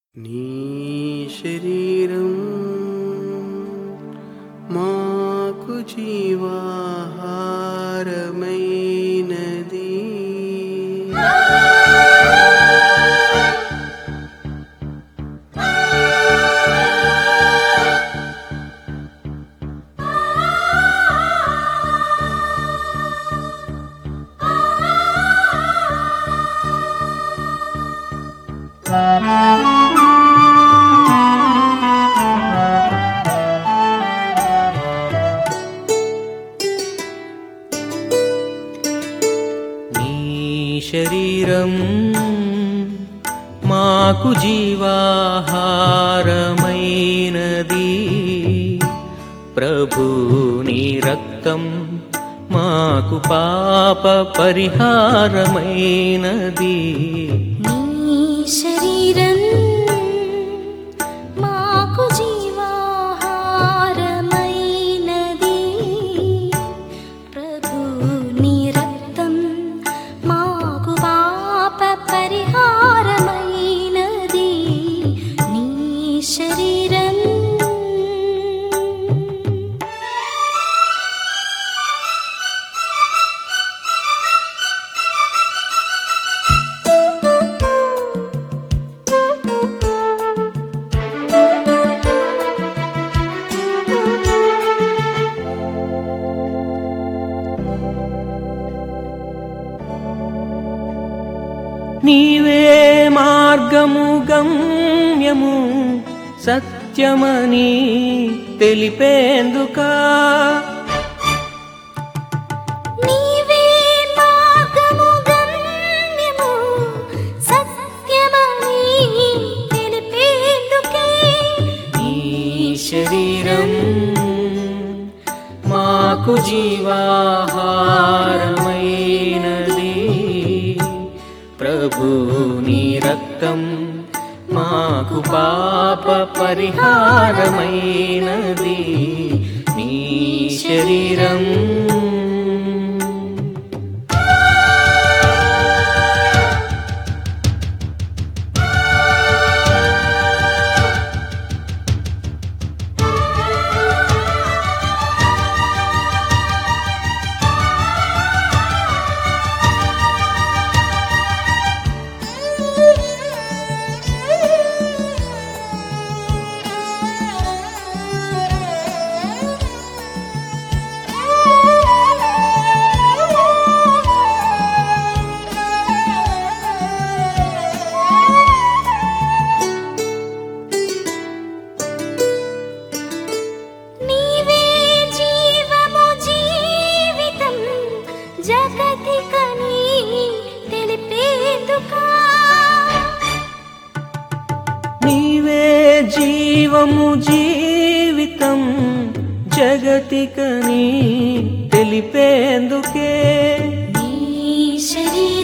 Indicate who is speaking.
Speaker 1: నీ శరీరం మాకు జీవాహారమైనది
Speaker 2: నీ శరీరం మాకు జీవాహారమైనది ప్రభు నీ రక్తం మాకు పాప పరిహారమైనది
Speaker 3: నీ శరీరం మాకు జీవాహారమైనది ప్రభు నీ రక్తం మాకు పాప పరిహారమైనది నీ శరీరం
Speaker 2: నీవే మార్గము గమ్యము సత్యమని తెలిపేందుకా
Speaker 3: నీవే మార్గము గమ్యము సత్యమని తెలిపేందుకే
Speaker 2: నీ శరీరం మాకు జీవాహారమైనది ప్రభు నీ రక్తం మాకు పాప పరిహారమైనది నీ శరీరం
Speaker 3: నీవే జీవము జీవితం జగతికని తెలిపేందుకా
Speaker 2: నీవే జీవము జీవితం జగతికని తెలిపేందుకే
Speaker 3: నీ శరీరం